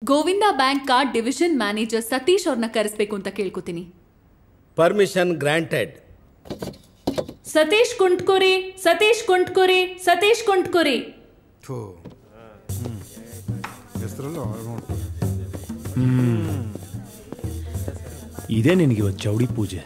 Govinda bank card division manager Satish ಅವ್ರನ್ನ ಕರೆಸ್ಬೇಕು ಅಂತ ಕೇಳ್ಕೊತೀನಿ ಪರ್ಮಿಷನ್ ಗ್ರಾಂಟೆಡ್ ಸತೀಶ್ ಕುಂಟ್ಕೊರಿ ಸತೀಶ್ ಕುಂಟ್ಕೊರಿ ಸತೀಶ್ ಕುಂಟ್ಕೊರಿ ಥೂ ಹೆಸರಲ್ಲ ನೋಡ್ತಾರೆ ಇದೇ ನಿನಗೆ ಇವತ್ತು ಚೌಡಿ ಪೂಜೆ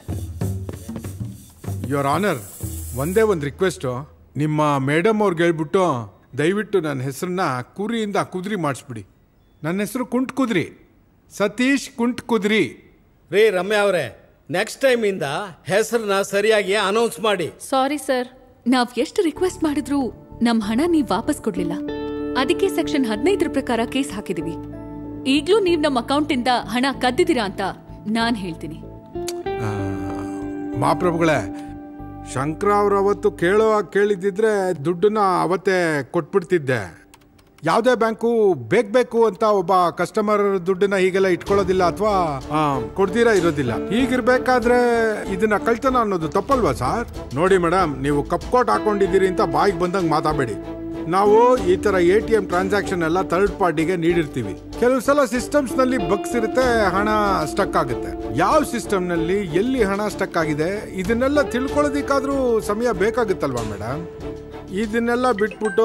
ಯುವರ್ ಆನರ್ ಒಂದೇ ಒಂದು ರಿಕ್ವೆಸ್ಟು ನಿಮ್ಮ ಮೇಡಮ್ ಅವ್ರಿಗೆ ಹೇಳ್ಬಿಟ್ಟು ದಯವಿಟ್ಟು ನನ್ನ ಹೆಸರನ್ನ ಕುರಿಯಿಂದ ಕುದುರಿ ಮಾಡಿಸ್ಬಿಡಿ ನನ್ನ ಹೆಸರು ಕುಂಟ್ ಕುದ್ರಿ ಸತೀಶ್ ಕುಂಟ್ ಕುದ್ರಿ ರೀ ರಮ್ಯಾ ಅವರೇ ನೆಕ್ಸ್ಟ್ ಟೈಮಿಂದ ಹೆಸರನ್ನ ಸರಿಯಾಗಿ ಅನೌನ್ಸ್ ಮಾಡಿ ಸಾರಿ ಸರ್ ನಾವ್ ಎಷ್ಟು ರಿಕ್ವೆಸ್ಟ್ ಮಾಡಿದ್ರು ನಮ್ ಹಣ ನೀವ್ ವಾಪಸ್ ಕೊಡ್ಲಿಲ್ಲ ಅದಕ್ಕೆ ಸೆಕ್ಷನ್ ಹದಿನೈದರ ಪ್ರಕಾರ ಕೇಸ್ ಹಾಕಿದೀವಿ ಈಗ್ಲೂ ನೀವ್ ನಮ್ ಅಕೌಂಟ್ ಇಂದ ಹಣ ಕದ್ದಿದ್ದೀರಾ ಅಂತ ನಾನ್ ಹೇಳ್ತೀನಿ ಮಹಾಪ್ರಭುಗಳೇ ಶಂಕರ ಅವ್ರು ಅವತ್ತು ಕೇಳೋ ಕೇಳಿದ್ದಿದ್ರೆ ದುಡ್ಡನ್ನ ಅವತ್ತೇ ಕೊಟ್ಬಿಡ್ತಿದ್ದೆ ಯಾವುದೇ ಬ್ಯಾಂಕು ಬೇಕು ಬೇಕು ಅಂತ ಒಬ್ಬ ಕಸ್ಟಮರ್ ದುಡ್ಡನ್ನ ಹೀಗೆಲ್ಲ ಇಟ್ಕೊಳ್ಳೋದಿಲ್ಲ ಅಥವಾ ಕೊಡ್ದಿರಾ ಇರೋದಿಲ್ಲ ಹೀಗಿರ್ಬೇಕಾದ್ರೆ ಇದನ್ನ ಕಳ್ತನ ಅನ್ನೋದು ತಪ್ಪಲ್ವಾ ಸರ್ ನೋಡಿ ಮೇಡಮ್ ನೀವು ಕಪ್ಕೋಟ್ ಹಾಕೊಂಡಿದ್ದೀರಿ ಅಂತ ಬಾಯಿಗೆ ಬಂದಂಗೆ ಮಾತಾಡಬೇಡಿ ನಾವು ಈ ತರ ಎ ಟಿ ಎಂ ಟ್ರಾನ್ಸಾಕ್ಷನ್ ಎಲ್ಲ ಥರ್ಡ್ ಪಾರ್ಟಿಗೆ ನೀಡಿರ್ತೀವಿ ಕೆಲವು ಸಲ ಸಿಸ್ಟಮ್ಸ್ ನಲ್ಲಿ ಬಗ್ಸ್ ಇರುತ್ತೆ ಹಣ ಸ್ಟಕ್ ಆಗುತ್ತೆ ಯಾವ ಸಿಸ್ಟಮ್ ನಲ್ಲಿ ಎಲ್ಲಿ ಹಣ ಸ್ಟಕ್ ಆಗಿದೆ ಇದನ್ನೆಲ್ಲ ತಿಳ್ಕೊಳ್ಳೋದಿಕ್ಕಾದ್ರೂ ಸಮಯ ಬೇಕಾಗುತ್ತಲ್ವಾ ಮೇಡಮ್ ಇದನ್ನೆಲ್ಲ ಬಿಟ್ಬಿಟ್ಟು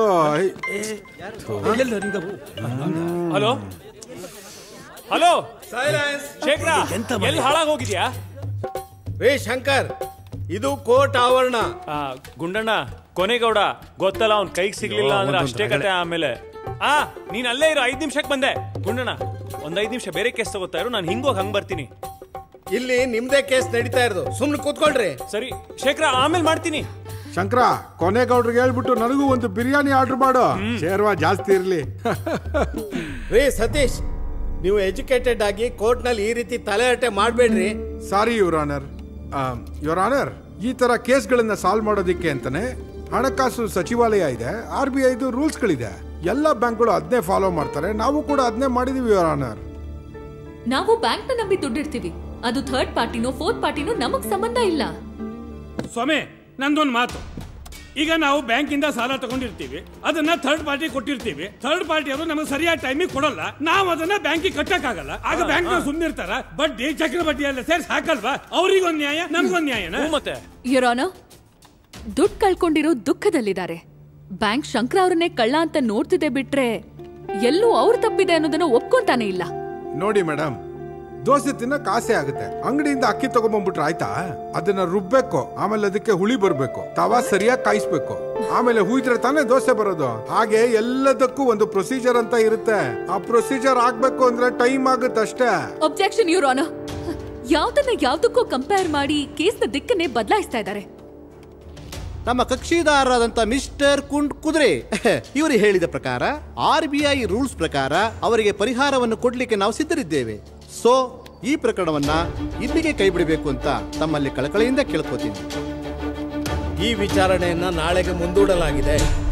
ಹಲೋ ಹಲೋ ಶೇಖರ ಎಲ್ಲಿ ಹಾಳಾಗ್ ಹೋಗಿದ್ಯಾ ರೇ ಶಂಕರ್ ಇದು ಕೋರ್ಟ್ ಆವರಣ ಆ, ಗುಂಡಣ್ಣ ಕೊನೆಗೌಡ ಗೊತ್ತಲ್ಲ ಅವ್ನ್ ಕೈಗೆ ಸಿಗ್ಲಿಲ್ಲ ಅಯ್ಯೋ, ಅಂದ್ರೆ ಒಂದೊಂದು ಅಷ್ಟೇ ಕತೆ ಆಮೇಲೆ ಆ ನೀನ್ ಅಲ್ಲೇ ಇರೋ ಐದ್ ನಿಮಿಷಕ್ಕೆ ಬಂದೆ ಗುಂಡಣ್ಣ ಒಂದ್ ಐದ್ ನಿಮಿಷ ಬೇರೆ ಕೇಸ್ ತಗೋತಾ ಇರು ನಾನು ಹಿಂಗೋಗಿ ಹಂಗ್ ಬರ್ತೀನಿ ಇಲ್ಲಿ ನಿಮ್ದೇ ಕೇಸ್ ನಡೀತಾ ಇರೋದು ಸುಮ್ನೆ ಕೂತ್ಕೊಳ್ರಿ ಸರಿ ಶೇಖರ ಆಮೇಲೆ ಮಾಡ್ತೀನಿ ಶಂಕರ ಕೊನೆಗೌಡ್ರಿಗೆ ಹೇಳ್ಬಿಟ್ಟು ನನಗೂ ಒಂದು ಬಿರಿಯಾನಿ ಆರ್ಡರ್ ಮಾಡು ಶೇರ್ವಾ ಜಾಸ್ತಿ ಇರ್ಲಿ ರೀ ಸತೀಶ್ ನೀವು ಎಜುಕೇಟೆಡ್ ಆಗಿ ಕೋರ್ಟ್ ನಲ್ಲಿ ಈ ರೀತಿ ತಲೆಹರಟೆ ಮಾಡಬೇಡ್ರಿ sorry your honour your honour ಈ ತರ ಕೇಸ್ಗಳನ್ನ ಸಾಲ್ವ್ ಮಾಡೋದಿಕ್ಕೆ ಅಂತಾನೆ ಹಣಕಾಸು ಸಚಿವಾಲಯ ಇದೆ ಆರ್ ಬಿ ಐದು ರೂಲ್ಸ್ಗಳಿದೆ ಎಲ್ಲ ಬ್ಯಾಂಕ್ಗಳು ಅದನ್ನೇ ಫಾಲೋ ಮಾಡ್ತಾರೆ ನಾವು ಕೂಡ ಅದನ್ನೇ ಮಾಡಿದೀವಿ ಯುವರ್ ಆನರ್ ನಾವು ಬ್ಯಾಂಕ್ ನ ನಂಬಿ ದುಡ್ಡಿಡ್ತೀವಿ ಅದು ಥರ್ಡ್ ಪಾರ್ಟಿನೋ ಫೋರ್ತ್ ಪಾರ್ಟಿನೋ ನಮಗ್ ಸಂಬಂಧ ಇಲ್ಲ ಸ್ವಾಮಿ ನಂದೊಂದು ಮಾತು ಈಗ ನಾವು ಬ್ಯಾಂಕಿಂದ ಸಾಲ ತಗೊಂಡಿರ್ತೀವಿ ಅದನ್ನ ಥರ್ಡ್ ಪಾರ್ಟಿ ಕೊಟ್ಟಿರ್ತೀವಿ ಥರ್ಡ್ ಪಾರ್ಟಿ ಅವರು ನಮಗೆ ಸರಿಯಾದ ಟೈಮಿಗೆ ಕೊಡಲ್ಲ ನಾವು ಅದನ್ನ ಬ್ಯಾಂಕಿಗೆ ಕಟ್ಟಕ್ಕಾಗಲ್ಲ ಆಗ ಬ್ಯಾಂಕ್ ಸುಮ್ಮನಿರ್ತಾರ ಬಡ್ಡಿ ಚಕ್ರ ಬಡ್ಡಿ ಎಲ್ಲ ಸೇರ್ಸಿ ಹಾಕಲ್ವಾ ಅವ್ರಿಗೊಂದ್ ನ್ಯಾಯ ನಮ್ಗೊಂದ್ ನ್ಯಾಯನ ಹ್ಞೂ ಮತ್ತೆ ಯುರೋನ ದುಡ್ಡು ಕಳ್ಕೊಂಡಿರೋ ದುಃಖದಲ್ಲಿದ್ದಾರೆ ಬ್ಯಾಂಕ್ ಶಂಕರ ಅವ್ರನ್ನೇ ಕಳ್ಳ ಅಂತ ನೋಡ್ತಿದೆ ಬಿಟ್ರೆ ಎಲ್ಲೂ ಅವ್ರ ತಪ್ಪಿದೆ ಅನ್ನೋದನ್ನ ಒಪ್ಕೊಂತಾನೆ ಇಲ್ಲ ನೋಡಿ ಮೇಡಮ್ ದೋಸೆ ತಿನ್ನಕ್ ಆಸೆ ಆಗುತ್ತೆ ಅಂಗಡಿಯಿಂದ ಅಕ್ಕಿ ತಗೊಂಡ್ಬಂದ್ಬಿಟ್ರೆ ಆಯ್ತಾ ಅದನ್ನ ರುಬ್ಬೇಕು ಆಮೇಲೆ ಅದಕ್ಕೆ ಹುಳಿ ಬರ್ಬೇಕು ತವಾ ಸರಿಯಾಗಿ ಕಾಯಿಸ್ಬೇಕು ಆಮೇಲೆ ಹುಯ್ದ್ರೆ ತಾನೇ ದೋಸೆ ಬರೋದು ಹಾಗೆ ಎಲ್ಲದಕ್ಕೂ ಒಂದು ಪ್ರೊಸೀಜರ್ ಅಂತ ಇರುತ್ತೆ ಆ ಪ್ರೊಸೀಜರ್ ಆಗ್ಬೇಕು ಅಂದ್ರೆ ಟೈಮ್ ಆಗುತ್ತೆ ಅಷ್ಟೇ ಒಬ್ಜೆಕ್ಷನ್ ಯುರೋನ ಯಾವ್ದನ್ನ ಯಾವ್ದಕ್ಕೂ ಕಂಪೇರ್ ಮಾಡಿ ಕೇಸ್ನ ದಿಕ್ಕನ್ನೇ ಬದಲಾಯಿಸ್ತಾ ಇದ್ದಾರೆ ನಮ್ಮ ಕಕ್ಷಿದಾರರಾದಂಥ ಮಿಸ್ಟರ್ ಕುಂಡ್ ಕುದುರೆ ಇವರು ಹೇಳಿದ ಪ್ರಕಾರ ಆರ್ ಬಿ ಐ ರೂಲ್ಸ್ ಪ್ರಕಾರ ಅವರಿಗೆ ಪರಿಹಾರವನ್ನು ಕೊಡ್ಲಿಕ್ಕೆ ನಾವು ಸಿದ್ಧರಿದ್ದೇವೆ ಸೊ ಈ ಪ್ರಕರಣವನ್ನ ಇಲ್ಲಿಗೆ ಕೈ ಬಿಡಬೇಕು ಅಂತ ತಮ್ಮಲ್ಲಿ ಕಳಕಳಿಯಿಂದ ಕೇಳ್ಕೊತೀನಿ ಈ ವಿಚಾರಣೆಯನ್ನ ನಾಳೆಗೆ ಮುಂದೂಡಲಾಗಿದೆ